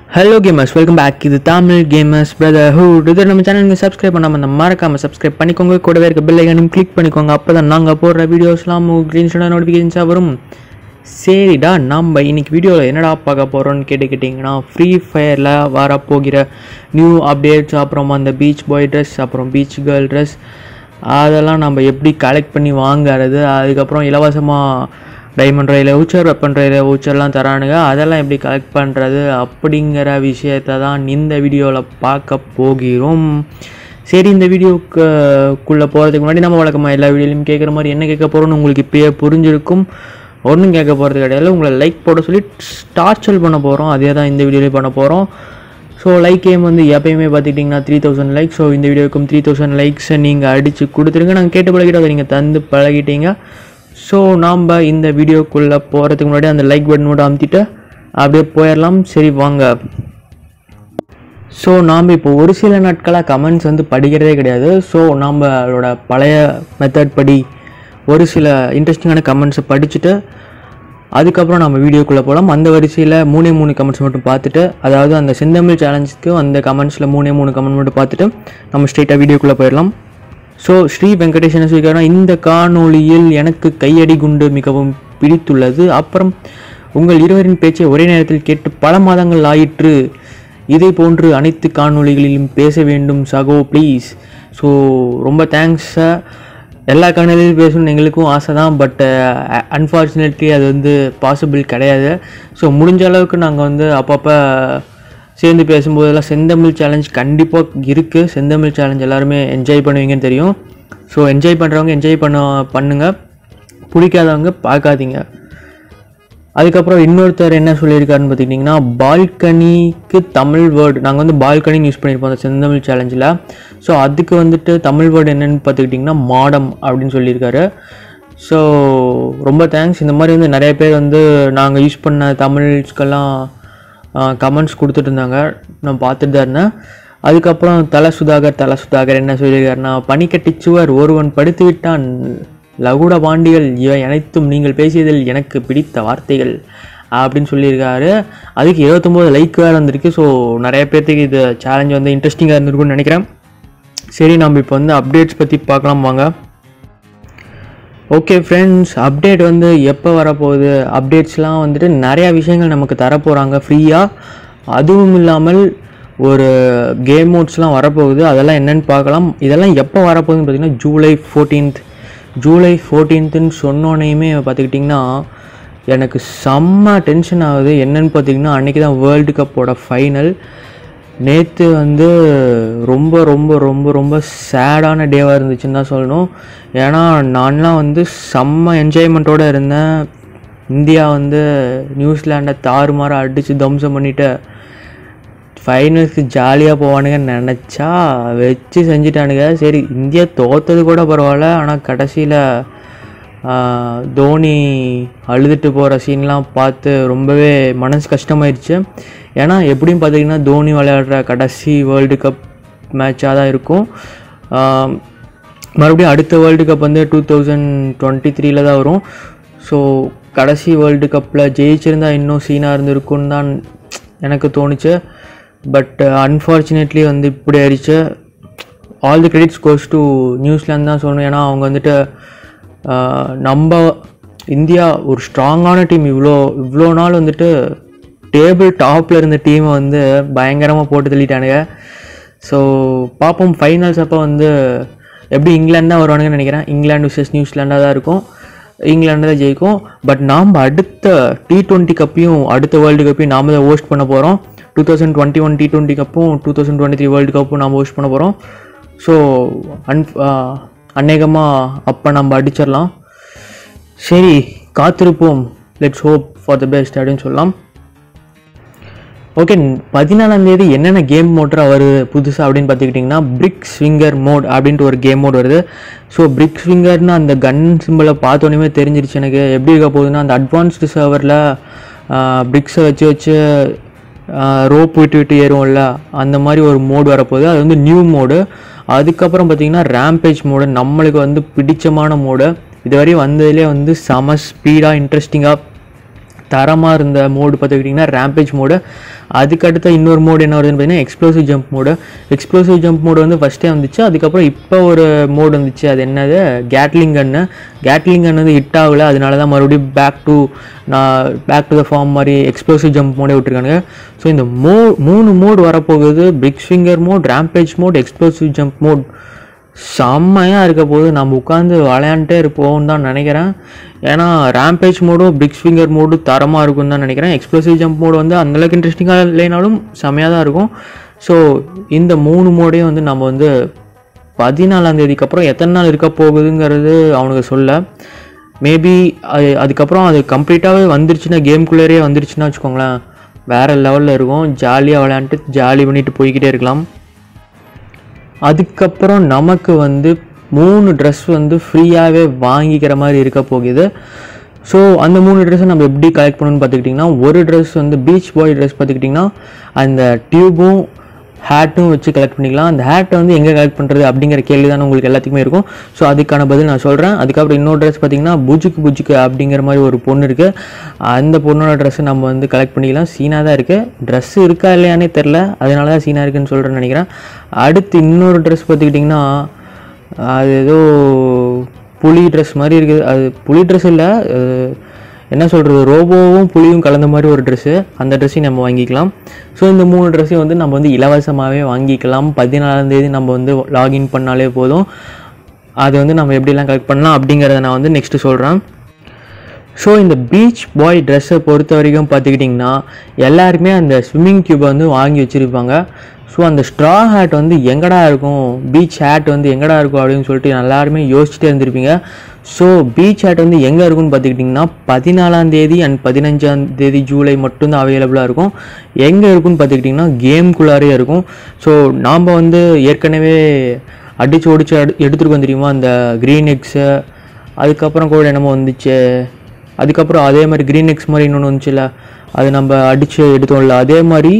hello gamers welcome back இது Tamil gamers brother hood இது நம்ம சேனலுக்கு சப்ஸ்கிரைப் பண்ணாமல் அந்த மறக்காமல் சப்ஸ்கிரைப் பண்ணிக்கோங்க கூடவே இருக்க பெல் ஐக்கனையும் கிளிக் பண்ணிக்கோங்க அப்போ தான் நாங்கள் போடுற வீடியோஸ்லாம் க்ரீன்ஷாக நோட்டிஃபிகேஷன்ஸாக வரும் சரிடா நம்ம இன்னைக்கு வீடியோவில் என்னடா பார்க்க போகிறோம்னு கேட்டுக்கிட்டிங்கன்னா ஃப்ரீ ஃபயரில் வரப்போகிற நியூ அப்டேட்ஸ் அப்புறம் அந்த பீச் பாய் ட்ரெஸ் அப்புறம் பீச் கேர்ள் ட்ரெஸ் அதெல்லாம் நம்ம எப்படி கலெக்ட் பண்ணி வாங்குறது அதுக்கப்புறம் இலவசமாக diamond royale voucher weapon royale வவுச்சர்லாம் தரானுங்க அதெல்லாம் எப்படி கலெக்ட் பண்ணுறது அப்படிங்கிற விஷயத்தை தான் இந்த வீடியோவில் பார்க்க போகிறோம் சரி இந்த வீடியோக்கு குள்ளே போகிறதுக்கு முன்னாடி நம்ம வழக்கமாக எல்லா வீடியோலையும் கேட்குற மாதிரி என்ன கேட்க போகிறோம்னு உங்களுக்கு இப்பயே புரிஞ்சிருக்கும் ஒன்றும் கேட்க போகிறது கிடையாது உங்களை லைக் போட சொல்லி டார்ச்சல் பண்ண போகிறோம் அதே தான் இந்த வீடியோலேயும் பண்ண போகிறோம் ஸோ லைக் கேம் வந்து எப்பயுமே பார்த்துக்கிட்டிங்கன்னா த்ரீ தௌசண்ட் லைக் ஸோ இந்த வீடியோக்கும் த்ரீ தௌசண்ட் லைக்ஸை நீங்கள் அடித்து கொடுத்துருங்க நாங்கள் கேட்டு பழகிட்டு அதை நீங்கள் தந்து பழகிட்டீங்க ஸோ நாம் இந்த வீடியோக்குள்ளே போகிறதுக்கு முன்னாடி அந்த லைக் பட்டன் மட்டும் அமுத்திட்டு அப்படியே போயிடலாம் சரி வாங்க ஸோ நாம் இப்போ ஒரு சில நாட்களாக கமெண்ட்ஸ் வந்து படிக்கிறதே கிடையாது ஸோ நம்மளோட பழைய மெத்தட் படி ஒரு சில இன்ட்ரெஸ்டிங்கான கமெண்ட்ஸை படிச்சுட்டு அதுக்கப்புறம் நம்ம வீடியோக்குள்ளே போகலாம் அந்த வரிசையில் மூணே மூணு கமெண்ட்ஸ் மட்டும் பார்த்துட்டு அதாவது அந்த செந்தமிழ் சேலஞ்சுக்கு அந்த கமெண்ட்ஸில் மூணே மூணு கமெண்ட் மட்டும் பார்த்துட்டு நம்ம ஸ்ட்ரெயிட்டாக வீடியோக்குள்ளே போயிடலாம் ஸோ ஸ்ரீ வெங்கடேஷ் என்ன சொல்லியிருக்காருன்னா இந்த காணொளியில் எனக்கு கையடி குண்டு மிகவும் பிடித்துள்ளது அப்புறம் உங்கள் இருவரின் பேச்சை ஒரே நேரத்தில் கேட்டு பல மாதங்கள் ஆயிற்று இதை போன்று அனைத்து காணொளிகளிலும் பேச வேண்டும் சகோ ப்ளீஸ் ஸோ ரொம்ப தேங்க்ஸ் எல்லா காணொலியிலும் பேசணும்னு எங்களுக்கும் ஆசை தான் பட் அன்ஃபார்ச்சுனேட்லி அது வந்து பாசிபிள் கிடையாது ஸோ முடிஞ்ச அளவுக்கு நாங்கள் வந்து அப்பப்போ சேர்ந்து பேசும்போதெல்லாம் செந்தமிழ் சேலஞ்ச் கண்டிப்பாக இருக்குது செந்தமிழ் சேலஞ்ச் எல்லாருமே என்ஜாய் பண்ணுவீங்கன்னு தெரியும் ஸோ என்ஜாய் பண்ணுறவங்க என்ஜாய் பண்ண பண்ணுங்கள் பிடிக்காதவங்க பார்க்காதீங்க அதுக்கப்புறம் இன்னொருத்தர் என்ன சொல்லியிருக்காருன்னு பார்த்துக்கிட்டிங்கன்னா பால்கனிக்கு தமிழ் வேர்டு நாங்கள் வந்து பால்கனின்னு யூஸ் பண்ணியிருப்போம் அந்த செந்தமிழ் சேலஞ்சில் ஸோ அதுக்கு வந்துட்டு தமிழ் வேர்டு என்னென்னு பார்த்துக்கிட்டிங்கன்னா மாடம் அப்படின்னு சொல்லியிருக்காரு ஸோ ரொம்ப தேங்க்ஸ் இந்த மாதிரி வந்து நிறைய பேர் வந்து நாங்கள் யூஸ் பண்ண தமிழ்ஸ்க்கெல்லாம் கமெண்ட்ஸ் கொடுத்துட்டு இருந்தாங்க நான் பார்த்துட்டு தான் இருந்தேன் அதுக்கப்புறம் தலை சுதாகர் தலை சுதாகர் என்ன சொல்லியிருக்காருன்னா பனிக்கட்டி சுவர் ஒருவன் படுத்து விட்டான் லகுட பாண்டிகள் இவை அனைத்தும் நீங்கள் பேசியதில் எனக்கு பிடித்த வார்த்தைகள் அப்படின்னு சொல்லியிருக்காரு அதுக்கு இருபத்தொம்போது லைக் வேறு வந்திருக்கு ஸோ நிறைய பேர்த்துக்கு இது சேலஞ்ச் வந்து இன்ட்ரெஸ்டிங்காக இருந்திருக்கும்னு நினைக்கிறேன் சரி நம்ம இப்போ வந்து அப்டேட்ஸ் பற்றி பார்க்கலாம் வாங்க ஓகே ஃப்ரெண்ட்ஸ் அப்டேட் வந்து எப்போ வரப்போகுது அப்டேட்ஸ்லாம் வந்துட்டு நிறையா விஷயங்கள் நமக்கு தரப்போகிறாங்க ஃப்ரீயாக அதுவும் இல்லாமல் ஒரு கேம் மோட்ஸ்லாம் வரப்போகுது அதெல்லாம் என்னென்னு பார்க்கலாம் இதெல்லாம் எப்போ வரப்போகுதுன்னு பார்த்தீங்கன்னா ஜூலை ஃபோர்டீன்த் ஜூலை ஃபோர்டீன்த்துன்னு சொன்னோன்னையுமே பார்த்துக்கிட்டிங்கன்னா எனக்கு செம்ம டென்ஷன் ஆகுது என்னென்னு பார்த்தீங்கன்னா அன்றைக்கி தான் வேர்ல்டு கப்போட ஃபைனல் நேற்று வந்து ரொம்ப ரொம்ப ரொம்ப ரொம்ப சேடான டேவாக இருந்துச்சுன்னு தான் சொல்லணும் ஏன்னா நான்லாம் வந்து செம்ம என்ஜாய்மெண்ட்டோடு இருந்தேன் இந்தியா வந்து நியூசிலாண்டை தாறுமாற அடித்து தம்சம் பண்ணிவிட்டு ஃபைனல்ஸ்க்கு ஜாலியாக போவானுங்கன்னு நினச்சா வச்சு செஞ்சிட்டானுங்க சரி இந்தியா தோத்தது கூட பரவாயில்ல ஆனால் கடைசியில் தோனி அழுதுட்டு போகிற சீன்லாம் பார்த்து ரொம்பவே மனசு கஷ்டமாயிடுச்சு ஏன்னா எப்படியும் பார்த்தீங்கன்னா தோனி விளையாடுற கடைசி வேர்ல்டு கப் மேட்சாக தான் இருக்கும் மறுபடியும் அடுத்த வேர்ல்டு கப் வந்து டூ தௌசண்ட் டுவெண்ட்டி த்ரீல தான் வரும் ஸோ கடைசி வேர்ல்டு கப்பில் ஜெயிச்சிருந்தா இன்னும் சீனாக இருந்திருக்குன்னு தான் எனக்கு தோணுச்சு பட் அன்ஃபார்ச்சுனேட்லி வந்து இப்படி ஆயிடுச்சு all the credits goes to New Zealand தான் சொல்லணும் ஏன்னா அவங்க வந்துட்டு நம்ம இந்தியா ஒரு ஸ்ட்ராங்கான டீம் இவ்வளோ இவ்வளோ நாள் வந்துட்டு டேபிள் டாப்பில் இருந்த டீமை வந்து பயங்கரமாக போட்டு தள்ளிட்டானுங்க ஸோ பார்ப்போம் ஃபைனல்ஸ் அப்போ வந்து எப்படி இங்கிலாந்து தான் வருவானுங்கன்னு நினைக்கிறேன் இங்கிலாந்து விசஸ் நியூசிலாண்டாக தான் இருக்கும் இங்கிலாந்து தான் ஜெயிக்கும் பட் நாம் அடுத்த டி ட்வெண்ட்டி கப்பையும் அடுத்த வேர்ல்டு கப்பையும் நாம் தான் ஹோஸ்ட் பண்ண போகிறோம் two thousand twenty one T twenty கப்பும் two thousand twenty three world கப்பும் நாம் ஹோஸ்ட் பண்ண போகிறோம் ஸோ அன் அநேகமாக அப்போ நம்ம அடிச்சிடலாம் சரி காத்திருப்போம் let's hope for the best அப்படின்னு சொல்லலாம் ஓகே பதினாலாம் தேதி என்னென்ன கேம் மோட்ரா வருது புதுசாக அப்படின்னு பார்த்துக்கிட்டிங்கன்னா பிரிக் ஸ்விங்கர் மோட் அப்படின்ட்டு ஒரு கேம் மோட் வருது ஸோ பிரிக் ஸ்விங்கர்னு அந்த கன் சிம்பிளை பார்த்தோன்னே தெரிஞ்சிருச்சு எனக்கு எப்படி இருக்க போகுதுன்னா அந்த அட்வான்ஸ்டு சர்வரில் பிரிக்ஸை வச்சு வச்சு ரோப் விட்டு விட்டு ஏறும்ல அந்த மாதிரி ஒரு மோடு வரப்போகுது அது வந்து நியூ மோடு அதுக்கப்புறம் பார்த்திங்கன்னா ரேம்பேஜ் மோடு நம்மளுக்கு வந்து பிடிச்சமான மோடு இதுவரையும் வந்ததுலேயே வந்து செம ஸ்பீடாக இன்ட்ரெஸ்டிங்காக தரமாக இருந்த மோடு பார்த்துக்கிட்டிங்கன்னா ரேம்பேஜ் மோடு அதுக்கடுத்த இன்னொரு மோடு என்ன வருதுன்னு பார்த்தீங்கன்னா explosive jump mode explosive jump mode வந்து ஃபஸ்ட்டே வந்துச்சு அதுக்கப்புறம் இப்போ ஒரு மோடு வந்துச்சு அது என்னது கேட்லிங் கன்னு கேட்லிங் கன் வந்து ஹிட் ஆகலை அதனால தான் மறுபடியும் பேக் டு நான் பேக் டு த ஃபார்ம் மாதிரி எக்ஸ்ப்ளோசிவ் ஜம்ப் மோடே விட்டுருக்கானுங்க ஸோ இந்த மோ மூணு மோடு வரப்போகுது big finger mode rampage mode explosive jump mode செம்மையாக இருக்க போது நம்ம உட்காந்து விளையாண்டுட்டே இருப்போம்னு தான் நினைக்கிறேன் ஏன்னா ரேம்பேஜ் மோடும் பிக் ஃபிங்கர் மோடும் தரமாக இருக்கும்னு தான் நினைக்கிறேன் எக்ஸ்ப்ளோசிவ் ஜம்ப் மோடு வந்து அந்தளவுக்கு இன்ட்ரெஸ்டிங்காக இல்லைனாலும் செம்மையாக தான் இருக்கும் ஸோ இந்த மூணு மோடையும் வந்து நம்ம வந்து பதினாலாம் தேதிக்கு அப்புறம் எத்தனை நாள் இருக்க போகுதுங்கிறது அவனுக்கு சொல்ல மேபி அது அதுக்கப்புறம் அது கம்ப்ளீட்டாகவே வந்துருச்சுன்னா கேம்குள்ளேயே வந்துருச்சுன்னா வச்சுக்கோங்களேன் வேறு லெவலில் இருக்கும் ஜாலியாக விளையாண்டுட்டு ஜாலி பண்ணிட்டு போய்கிட்டே இருக்கலாம் அதுக்கப்புறம் நமக்கு வந்து மூணு ட்ரெஸ் வந்து ஃப்ரீயாகவே வாங்கிக்கிற மாதிரி இருக்க போகுது ஸோ அந்த மூணு ட்ரெஸ்ஸை நம்ம எப்படி கலெக்ட் பண்ணணும்னு பார்த்துக்கிட்டிங்கன்னா ஒரு ட்ரெஸ் வந்து பீச் பாய் ட்ரெஸ் பார்த்துக்கிட்டிங்கன்னா அந்த டியூபும் ஹேட்டும் வச்சு கலெக்ட் பண்ணிக்கலாம் அந்த ஹேட்டை வந்து எங்கே கலெக்ட் பண்ணுறது அப்படிங்கிற கேள்வி தானே உங்களுக்கு எல்லாத்துக்குமே இருக்கும் ஸோ அதுக்கான பதில் நான் சொல்கிறேன் அதுக்கப்புறம் இன்னொரு ட்ரெஸ் பார்த்தீங்கன்னா புஜுக்கு புஜுக்கு அப்படிங்கிற மாதிரி ஒரு பொண்ணு இருக்குது அந்த பொண்ணோட ட்ரெஸ்ஸை நம்ம வந்து கலெக்ட் பண்ணிக்கலாம் சீனாக தான் இருக்குது ட்ரெஸ் இருக்கா இல்லையானே தெரில அதனால தான் சீனாக இருக்குன்னு சொல்கிறேன்னு நினைக்கிறேன் அடுத்து இன்னொரு ட்ரெஸ் பார்த்துக்கிட்டிங்கன்னா அது ஏதோ புலி ட்ரெஸ் மாதிரி இருக்குது அது புலி ட்ரெஸ் இல்லை அது என்ன சொல்கிறது ரோபோவும் புலியும் கலந்த மாதிரி ஒரு ட்ரெஸ்ஸு அந்த ட்ரெஸ்ஸையும் நம்ம வாங்கிக்கலாம் ஸோ இந்த மூணு ட்ரெஸ்ஸையும் வந்து நம்ம வந்து இலவசமாகவே வாங்கிக்கலாம் பதினாலாம் தேதி நம்ம வந்து லாகின் பண்ணாலே போதும் அது வந்து நம்ம எப்படிலாம் கலெக்ட் பண்ணலாம் அப்படிங்கிறத நான் வந்து நெக்ஸ்ட்டு சொல்கிறேன் ஸோ இந்த பீச் பாய் ட்ரெஸ்ஸை பொறுத்த வரைக்கும் பார்த்துக்கிட்டிங்கன்னா எல்லாருமே அந்த ஸ்விம்மிங் டியூப்பை வந்து வாங்கி வச்சுருப்பாங்க ஸோ அந்த ஸ்ட்ரா ஹேட் வந்து எங்கடா இருக்கும் பீச் ஹேட் வந்து எங்கடா இருக்கும் அப்படின்னு சொல்லிட்டு எல்லாருமே யோசிச்சுட்டே இருந்திருப்பீங்க ஸோ பீச் ஹேட் வந்து எங்கே இருக்கும்னு பார்த்துக்கிட்டிங்கன்னா பதினாலாம் தேதி அண்ட் பதினஞ்சாம் தேதி ஜூலை மட்டும்தான் அவைலபிளாக இருக்கும் எங்கே இருக்கும்னு பார்த்துக்கிட்டிங்கன்னா கேம்குள்ளாரே இருக்கும் ஸோ நாம் வந்து ஏற்கனவே அடிச்சு ஒடிச்சு அடு எடுத்துருக்கோம் தெரியுமா அந்த க்ரீன் எக்ஸு அதுக்கப்புறம் கூட என்னமோ வந்துச்சு அதுக்கப்புறம் அதே மாதிரி க்ரீன் எக்ஸ் மாதிரி இன்னொன்று வந்துச்சுல அது நம்ம அடித்து எடுத்தோம்ல அதே மாதிரி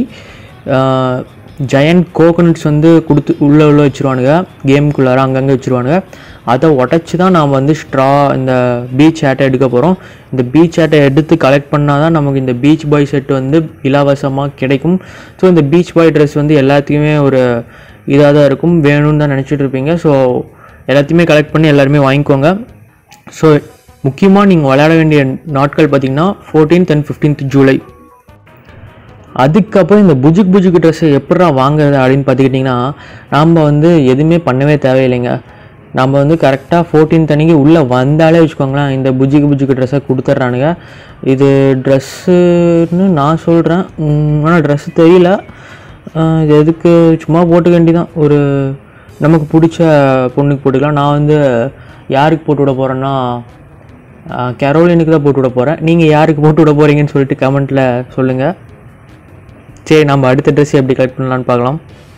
ஜெயண்ட் கோகனட்ஸ் வந்து கொடுத்து உள்ளே உள்ள வச்சுருவானுங்க கேமுக்குள்ளார அங்கங்கே வச்சுருவானுங்க அதை உடச்சி தான் நாம் வந்து ஸ்ட்ரா இந்த பீச் ஹேட்டை எடுக்க போகிறோம் இந்த பீச் ஹேட்டை எடுத்து கலெக்ட் பண்ணால் தான் நமக்கு இந்த பீச் பாய் செட் வந்து இலவசமாக கிடைக்கும் ஸோ இந்த பீச் பாய் ட்ரெஸ் வந்து எல்லாத்துக்குமே ஒரு இதாக தான் இருக்கும் வேணும்னு தான் நினச்சிட்டு இருப்பீங்க ஸோ எல்லாத்தையுமே கலெக்ட் பண்ணி எல்லாருமே வாங்கிக்கோங்க ஸோ முக்கியமாக நீங்கள் விளையாட வேண்டிய நாட்கள் பார்த்தீங்கன்னா ஃபோர்டீன்த் அண்ட் ஃபிஃப்டீன்த் ஜூலை அதுக்கப்புறம் இந்த புஜுக் புஜுக் ட்ரெஸ்ஸை எப்படா வாங்குறது அப்படின்னு பார்த்துக்கிட்டிங்கன்னா நாம் வந்து எதுவுமே பண்ணவே தேவையில்லைங்க நம்ம வந்து கரெக்டாக ஃபோர்டீன் அன்னைக்கு உள்ளே வந்தாலே வச்சுக்கோங்களேன் இந்த புஜுக்கு புஜுக்கு ட்ரெஸ்ஸை கொடுத்துட்றானுங்க இது ட்ரெஸ்ஸுன்னு நான் சொல்கிறேன் ஆனால் ட்ரெஸ்ஸு தெரியல ஆஹ் இது எதுக்கு சும்மா போட்டுக்க வேண்டிதான் ஒரு நமக்கு பிடிச்ச பொண்ணுக்கு போட்டுக்கலாம் நான் வந்து யாருக்கு போட்டு விட போகிறேன்னா கரோலினுக்கு தான் போட்டு விட போகிறேன் நீங்கள் யாருக்கு போட்டு விட போகிறீங்கன்னு சொல்லிட்டு கமெண்ட்டில் சொல்லுங்கள் சரி நம்ம அடுத்த ட்ரெஸ் எப்படி கலெக்ட் பண்ணலான்னு பார்க்கலாம்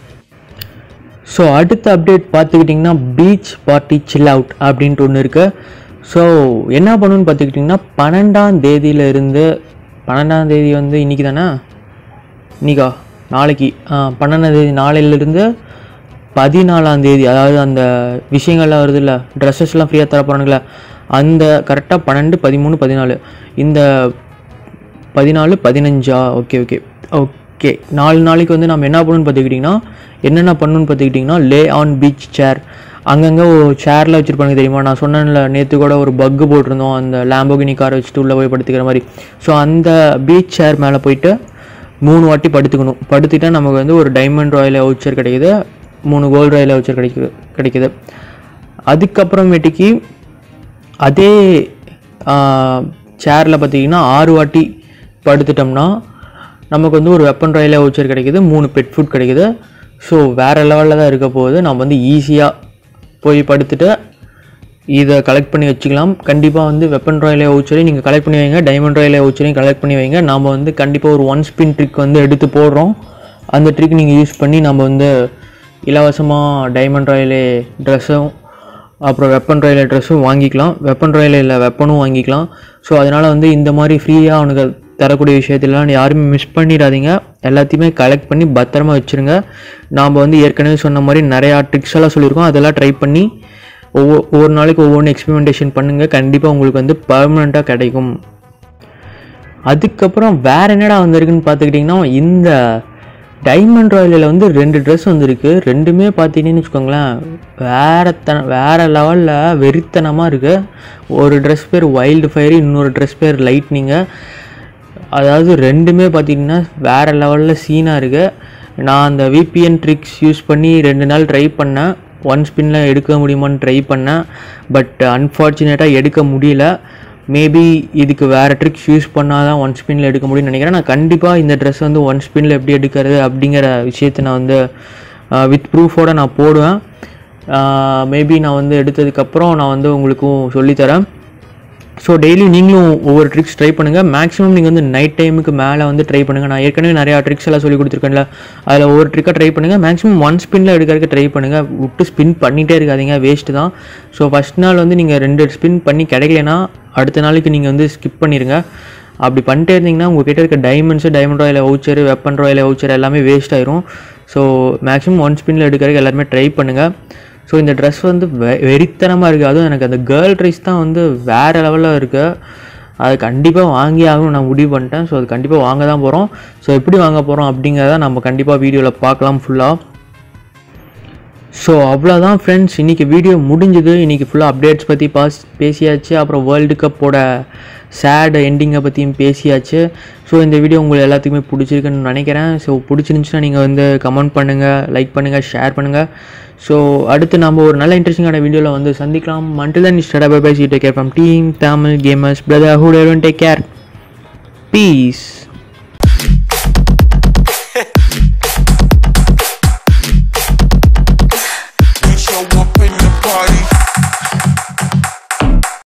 ஸோ அடுத்த அப்டேட் பார்த்துக்கிட்டிங்கன்னா பீச் பார்ட்டி சில் அவுட் அப்படின்ட்டு ஒன்று இருக்குது ஸோ என்ன பண்ணணும்னு பார்த்துக்கிட்டிங்கன்னா பன்னெண்டாம் தேதியிலிருந்து பன்னெண்டாம் தேதி வந்து இன்றைக்கி தானே இன்னிக்கா நாளைக்கு ஆ, பன்னெண்டாம் தேதி நாளையிலிருந்து பதினாலாம் தேதி அதாவது அந்த விஷயங்கள்லாம் வருது இல்லை ட்ரெஸ்ஸஸ்லாம் ஃப்ரீயாக தர போகிறானுங்களே அந்த கரெக்டாக பன்னெண்டு பதிமூணு பதினாலு இந்த பதினாலு பதினஞ்சா ஓகே ஓகே ஓகே நாலு நாளைக்கு வந்து நம்ம என்ன பண்ணணும்னு பார்த்துக்கிட்டிங்கன்னா என்னென்ன பண்ணணும்னு பார்த்துக்கிட்டிங்கன்னா லே ஆன் பீச் சேர் அங்கங்கே ஒரு சேரில் வச்சுருப்பாங்க தெரியுமா நான் சொன்னேன்ல நேற்று கூட ஒரு பக்கு போட்டிருந்தோம் அந்த லேம்போகினி காரை வச்சுட்டு உள்ளே போய் படுத்துக்கிற மாதிரி ஸோ அந்த பீச் சேர் மேலே போயிட்டு மூணு வாட்டி படுத்துக்கணும் படுத்துட்டா நமக்கு வந்து ஒரு டைமண்ட் ராயல் வவுச்சர் கிடைக்குது மூணு கோல்டு ராயல் வவுச்சர் கிடைக்குது கிடைக்குது அதுக்கப்புறமேட்டுக்கு அதே சேரில் பார்த்தீங்கன்னா ஆறு வாட்டி படுத்துட்டோம்னா நமக்கு வந்து ஒரு வெப்பன் ராயல் வவுச்சர் கிடைக்குது மூணு பெட் ஃபுட் கிடைக்குது ஸோ வேறு லெவலில் தான் இருக்க போகுது நம்ம வந்து ஈஸியாக போய் படுத்துட்டு இதை கலெக்ட் பண்ணி வச்சுக்கலாம் கண்டிப்பாக வந்து வெப்பன் ராயலே வவுச்சரையும் நீங்கள் கலெக்ட் பண்ணி வைங்க டைமண்ட் ராயலே வவுச்சரையும் கலெக்ட் பண்ணி வைங்க நாம் வந்து கண்டிப்பாக ஒரு ஒன் ஸ்பின் ட்ரிக் வந்து எடுத்து போடுறோம் அந்த ட்ரிக் நீங்கள் யூஸ் பண்ணி நம்ம வந்து இலவசமாக டைமண்ட் ராயலே ட்ரெஸ்ஸும் அப்புறம் வெப்பன் ராயலே ட்ரெஸ்ஸும் வாங்கிக்கலாம் வெப்பன் ராயலே இல்லை வெப்பனும் வாங்கிக்கலாம் ஸோ அதனால் வந்து இந்த மாதிரி ஃப்ரீயாக அவனுக்கு தரக்கூடிய விஷயத்திலாம் யாருமே மிஸ் பண்ணிடாதீங்க எல்லாத்தையுமே கலெக்ட் பண்ணி பத்திரமா வச்சுருங்க நாம் வந்து ஏற்கனவே சொன்ன மாதிரி நிறையா ட்ரிக்ஸ் எல்லாம் சொல்லியிருக்கோம் அதெல்லாம் ட்ரை பண்ணி ஒவ்வொரு ஒவ்வொரு நாளைக்கு ஒவ்வொன்று எக்ஸ்பெரிமெண்டேஷன் பண்ணுங்கள் கண்டிப்பாக உங்களுக்கு வந்து பர்மனெண்ட்டாக கிடைக்கும் அதுக்கப்புறம் வேற என்னடா வந்திருக்குன்னு பார்த்துக்கிட்டிங்கன்னா இந்த டைமண்ட் ராயலில் வந்து ரெண்டு ட்ரெஸ் வந்திருக்கு ரெண்டுமே பார்த்தீங்கன்னு வச்சுக்கோங்களேன் வேற தன வேற லெவலில் வெறித்தனமாக இருக்குது ஒரு ட்ரெஸ் பேர் வைல்டு ஃபயர் இன்னொரு ட்ரெஸ் பேர் லைட்னிங்கு அதாவது ரெண்டுமே பார்த்தீங்கன்னா வேறு லெவலில் சீனாக இருக்குது நான் அந்த விபிஎன் ட்ரிக்ஸ் யூஸ் பண்ணி ரெண்டு நாள் ட்ரை பண்ணேன் ஒன் ஸ்பின்னில் எடுக்க முடியுமான்னு ட்ரை பண்ணேன் பட் அன்ஃபார்ச்சுனேட்டாக எடுக்க முடியல மேபி இதுக்கு வேறு ட்ரிக்ஸ் யூஸ் பண்ணால் தான் ஒன் ஸ்பின்னில் எடுக்க முடியும்னு நினைக்கிறேன் நான் கண்டிப்பாக இந்த ட்ரெஸ் வந்து ஒன் ஸ்பின்னில் எப்படி எடுக்கிறது அப்படிங்கிற விஷயத்தை நான் வந்து வித் ப்ரூஃபோடு நான் போடுவேன் மேபி நான் வந்து எடுத்ததுக்கப்புறம் நான் வந்து உங்களுக்கும் சொல்லித்தரேன் ஸோ டெய்லி நீங்களும் ஒவ்வொரு ட்ரிக்ஸ் ட்ரை பண்ணுங்கள் மேக்ஸிமம் நீங்கள் வந்து நைட் டைமுக்கு மேலே வந்து ட்ரை பண்ணுங்கள் நான் ஏற்கனவே நிறையா ட்ரிக்ஸ் எல்லாம் சொல்லி கொடுத்துருக்கேன்ல அதில் ஒவ்வொரு ட்ரிக்காக ட்ரை பண்ணுங்கள் மேக்ஸிமம் ஒன் ஸ்பின்னில் எடுக்கிறதுக்கு ட்ரை பண்ணுங்கள் விட்டு ஸ்பின் பண்ணிகிட்டே இருக்காதீங்க வேஸ்ட்டு தான் ஸோ ஃபஸ்ட் நாள் வந்து நீங்கள் ரெண்டு ஸ்பின் பண்ணி கிடைக்கலனா அடுத்த நாளைக்கு நீங்கள் வந்து ஸ்கிப் பண்ணிடுங்க அப்படி பண்ணிட்டே இருந்தீங்கன்னா உங்கள் கிட்ட இருக்க diamonds diamond royale voucher weapon royale voucher எல்லாமே வேஸ்ட் ஆயிரும் ஸோ மேக்ஸிமம் ஒன் ஸ்பின்னில் எடுக்கிறதுக்கு எல்லாருமே ட்ரை பண்ணுங்கள் ஸோ இந்த ட்ரெஸ் வந்து வெ வெறித்தனமாக இருக்குது அதுவும் எனக்கு அந்த கேர்ள் ட்ரெஸ் தான் வந்து வேறு லெவலில் இருக்குது அது கண்டிப்பாக வாங்கி ஆகணும் நான் முடிவு பண்ணிட்டேன் ஸோ அது கண்டிப்பாக வாங்க தான் போகிறோம் ஸோ எப்படி வாங்க போகிறோம் அப்படிங்கிறத நம்ம கண்டிப்பாக வீடியோவில் பார்க்கலாம் ஃபுல்லாக ஸோ அவ்வளோதான் ஃப்ரெண்ட்ஸ் இன்றைக்கி வீடியோ முடிஞ்சுது இன்றைக்கி ஃபுல்லாக அப்டேட்ஸ் பற்றி பாஸ் பேசியாச்சு அப்புறம் வேர்ல்டு கப்போட சேட் எண்டிங்கை பற்றியும் பேசியாச்சு ஸோ இந்த வீடியோ உங்களுக்கு எல்லாத்துக்குமே பிடிச்சிருக்குன்னு நினைக்கிறேன் ஸோ பிடிச்சிருந்துச்சுன்னா நீங்கள் வந்து கமெண்ட் பண்ணுங்கள் லைக் பண்ணுங்கள் ஷேர் பண்ணுங்கள் ஸோ அடுத்து நம்ம ஒரு நல்ல இன்ட்ரெஸ்டிங்கான வீடியோவில் வந்து சந்திக்கலாம் மண்டில் தன் ஸ்டடா பை பை சி take care from team Tamil gamers brotherhood take care piece